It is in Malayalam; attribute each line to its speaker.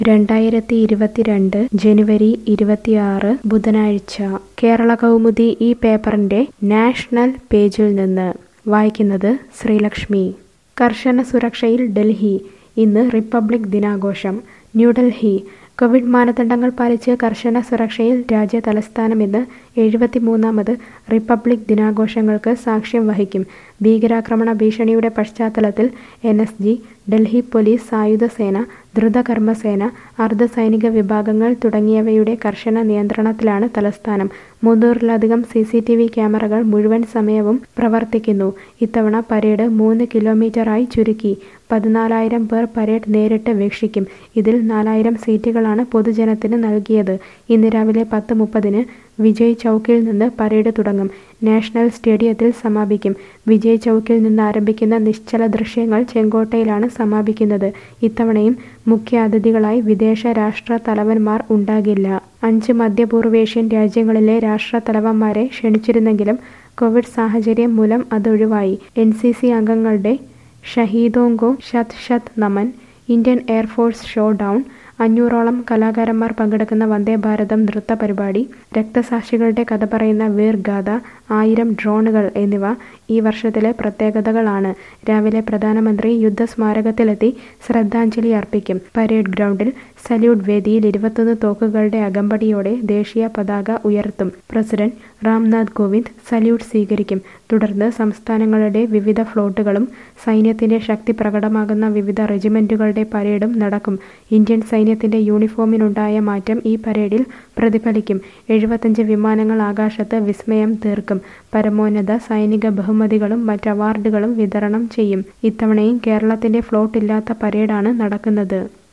Speaker 1: രണ്ടായിരത്തി ഇരുപത്തിരണ്ട് ജനുവരി ഇരുപത്തിയാറ് ബുധനാഴ്ച കേരള കൗമുദി ഈ പേപ്പറിന്റെ നാഷണൽ പേജിൽ നിന്ന് വായിക്കുന്നത് ശ്രീലക്ഷ്മി കർശന സുരക്ഷയിൽ ഡൽഹി ഇന്ന് റിപ്പബ്ലിക് ദിനാഘോഷം ന്യൂഡൽഹി കോവിഡ് മാനദണ്ഡങ്ങൾ പാലിച്ച് കർശന സുരക്ഷയിൽ രാജ്യ തലസ്ഥാനം ഇന്ന് എഴുപത്തിമൂന്നാമത് റിപ്പബ്ലിക് ദിനാഘോഷങ്ങൾക്ക് സാക്ഷ്യം വഹിക്കും ഭീകരാക്രമണ ഭീഷണിയുടെ പശ്ചാത്തലത്തിൽ N S G Delhi police സായുധ സേന ദ്രുതകർമ്മസേന അർദ്ധസൈനിക വിഭാഗങ്ങൾ തുടങ്ങിയവയുടെ കർശന നിയന്ത്രണത്തിലാണ് തലസ്ഥാനം മുന്നൂറിലധികം സി സി ടി വി ക്യാമറകൾ മുഴുവൻ സമയവും പ്രവർത്തിക്കുന്നു ഇത്തവണ പരേഡ് മൂന്ന് കിലോമീറ്ററായി ചുരുക്കി പതിനാലായിരം പേർ പരേഡ് നേരിട്ട് വീക്ഷിക്കും ഇതിൽ നാലായിരം സീറ്റുകളാണ് പൊതുജനത്തിന് നൽകിയത് ഇന്ന് രാവിലെ പത്ത് മുപ്പതിന് വിജയ് ചൗക്കിൽ നിന്ന് പരേഡ് തുടങ്ങും നാഷണൽ സ്റ്റേഡിയത്തിൽ സമാപിക്കും വിജയ് ചൗക്കിൽ നിന്ന് ആരംഭിക്കുന്ന നിശ്ചല ദൃശ്യങ്ങൾ ചെങ്കോട്ടയിലാണ് സമാപിക്കുന്നത് ഇത്തവണയും മുഖ്യ അതിഥികളായി വിദേശ രാഷ്ട്ര തലവന്മാർ ഉണ്ടാകില്ല അഞ്ച് മധ്യപൂർവേഷ്യൻ രാജ്യങ്ങളിലെ രാഷ്ട്ര തലവന്മാരെ ക്ഷണിച്ചിരുന്നെങ്കിലും കോവിഡ് സാഹചര്യം മൂലം അതൊഴിവായി എൻ സി സി അംഗങ്ങളുടെ ഷഹീദോങ്കോ ഷത് ഷത് നമൻ ഇന്ത്യൻ എയർഫോഴ്സ് ഷോ ഡൗൺ അഞ്ഞൂറോളം കലാകാരന്മാർ പങ്കെടുക്കുന്ന വന്ദേ ഭാരതം നൃത്ത പരിപാടി രക്തസാക്ഷികളുടെ കഥ പറയുന്ന വീർഗാഥ ആയിരം ഡ്രോണുകൾ എന്നിവ ഈ വർഷത്തിലെ പ്രത്യേകതകളാണ് രാവിലെ പ്രധാനമന്ത്രി യുദ്ധസ്മാരകത്തിലെത്തി ശ്രദ്ധാഞ്ജലി അർപ്പിക്കും പരേഡ് ഗ്രൗണ്ടിൽ സല്യൂട്ട് വേദിയിൽ ഇരുപത്തൊന്ന് തോക്കുകളുടെ അകമ്പടിയോടെ ദേശീയ പതാക ഉയർത്തും പ്രസിഡന്റ് രാംനാഥ് കോവിന്ദ് സല്യൂട്ട് സ്വീകരിക്കും തുടർന്ന് സംസ്ഥാനങ്ങളുടെ വിവിധ ഫ്ലോട്ടുകളും സൈന്യത്തിന്റെ ശക്തി പ്രകടമാകുന്ന വിവിധ റെജിമെന്റുകളുടെ പരേഡും നടക്കും ഇന്ത്യൻ സൈന്യത്തിന്റെ യൂണിഫോമിനുണ്ടായ മാറ്റം ഈ പരേഡിൽ പ്രതിഫലിക്കും എഴുപത്തഞ്ച് വിമാനങ്ങൾ ആകാശത്ത് വിസ്മയം തീർക്കും പരമോന്നത സൈനിക ബഹുമതികളും മറ്റ് അവാർഡുകളും വിതരണം ചെയ്യും ഇത്തവണയും കേരളത്തിന്റെ ഫ്ലോട്ടില്ലാത്ത പരേഡാണ് നടക്കുന്നത്